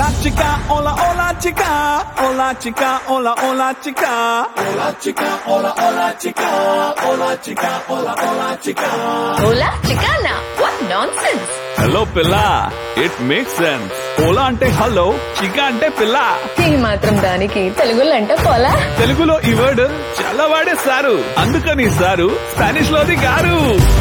chica, hola, hola, chica. Hola, chica, hola, hola, chica. Hola, chica, hola, hola, chica. Hola, chica, hola, hola, chica. ఓలా చికానా what nonsense hello పిల్ల it make sense ఓలా అంటే hello చికా అంటే పిల్ల ఈ మాత్రం దానికి తెలుగులో అంటే పోలా తెలుగులో ఈ వర్డ్ చాలా వాడేస్తారు అందుకని సారు స్పానిష్ లోది గారు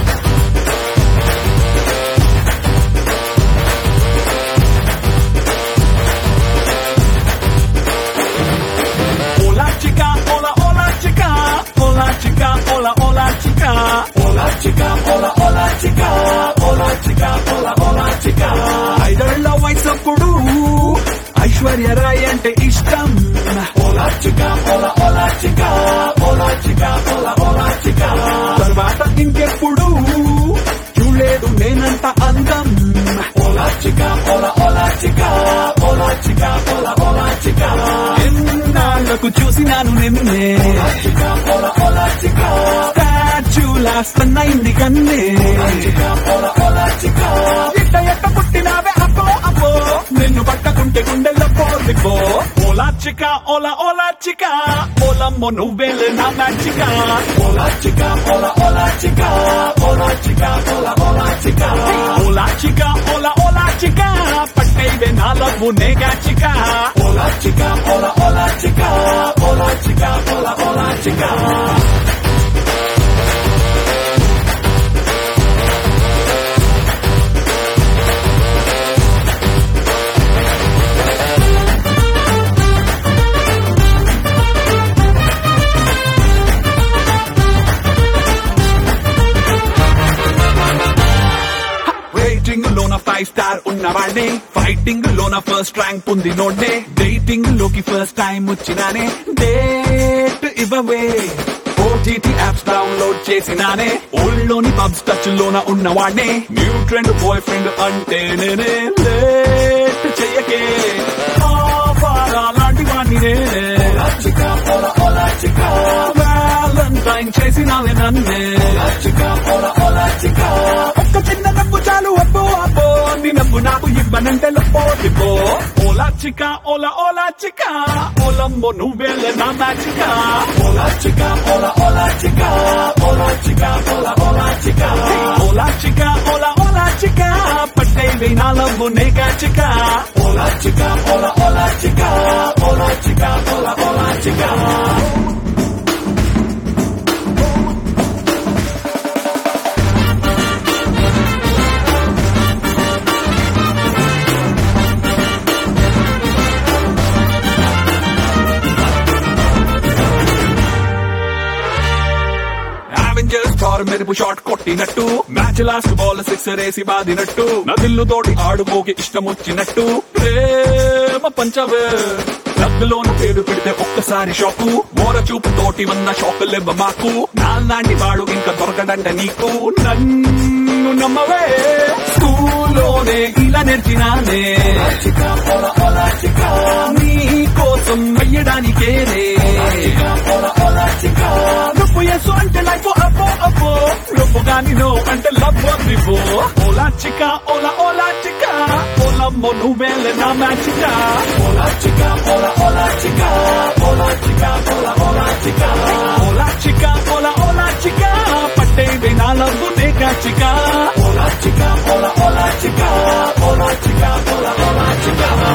Hola chica, hola, hola chica. Hola chica, hola, hola chica. Hola chica, hola, hola chica. Hola chica, hola, hola chica. ఐదేళ్ల వయసప్పుడు ఐశ్వర్య రాయ్ అంటే ఇష్టం ఓలా చికా ఓలా ఓలా చికా ఓలా చికా ఓలా ఓలా చికా తర్వాత ఇంకెప్పుడు చూడలేదు నేనంత అందం ఓలా చికా ఓలా ఓలా చికా ఓలా చికా ఓలా ఓలా చికా ఎన్నాళ్ళకు చూసినాను నిన్నే స్టాచ్యూలా స్టన్నైంది కన్నే ఎట్ట ఎట్ట పుట్టినావే అబ్బో అబ్బో నిన్ను పట్టకుంటే గుండెల్లో పోలిపో ఓలా చిక ఓలా ఓలా చిక ఓలమ్మో నువ్వేలే నా మ్యాచిక ఓలా చిక ఓలా ఓలా చిక ఓలా చిక ఓలా ఓలా చిక ఓలా చిక ఓలా ఓలా చిక పట్టైవే నా లవ్వు నేగా చిక ఓలా చిక ఓలా ఓలా చిక ఓలా చిక ఓలా ఓలా చిక రేటింగ్ లోన ఫైవ్ స్టార్ ఉన్నవాడే ఫైటింగ్ లోన ఫస్ట్ ర్యాంక్ పొందినోడే డేటింగ్ లోకి ఫస్ట్ టైం వచ్చినానే డేట్ ఇవ్వవే ఓటీటీ యాప్స్ డౌన్లోడ్ చేసినానే ఊళ్ళోని పబ్స్ టచ్ లోన ఉన్నవాడే న్యూ ట్రెండ్ బాయ్ ఫ్రెండ్ అంటే నేనే లేట్ చెయ్యకే ఆఫారా లాంటి వాడిని నేనే వ్యాలంటైన్ చేసినావే నన్నే ఒక్క చిన్న నవ్వు చాలు అబ్బో అబ్బో నీ నవ్వు నాకు ఇవ్వనంటే లప్పో లిప్పో ఓలా చిక ఓలా ఓలా చిక ఓలమ్మో నువ్వేలే నా మ్యాచిక ఓలా చిక ఓలా ఓలా చిక ఓలా చిక ఓలా ఓలా చిక ఓలా చిక ఓలా ఓలా చిక పట్టేవి నా లవ్వు నేగా చిక ఓలా చిక ఓలా ఓలా చిక ఓలా చిక ఓలా ఓలా చిక అవెంజర్స్ కార్ మెరుపు షాట్ కొట్టినట్టు మ్యాచ్ లాస్ట్ బాల్ సిక్సర్ వేసి బాదినట్టు నదిల్లు తోటి ఆడుకోకి ఇష్టం వచ్చినట్టు ప్రేమ పంచవే డబ్బులోన పేరు పెడితే ఒక్కసారి షాకు మోర చూపు తోటి ఉన్న షాకులెవ్వ మాకు నాలాంటి వాడు ఇంకా దొరకడంట నీకు నన్ను నమ్మవే స్కూల్లోనే ఇలా నేర్చినానే నీ కోసం వెయ్యడానికేనే నువ్వు ఎసు అంటే లైఫ్ అబ్బో అబ్బో నువ్వు గాని నో అంటే లవ్ దివో ఓలా చిక ఓలా ఓలా చిక ఓలమ్మో నువ్వేలే నా మ్యాచిక ఓలా చిక ఓలా ఓలా చిక ఓలా చిక ఓలా ఓలా చిక ఓలా చిక ఓలా ఓలా చిక పట్టేవి నా లవ్వు నేగా చిక ఓలా చిక ఓలా ఓలా చిక ఓలా చిక ఓలా ఓలా చిక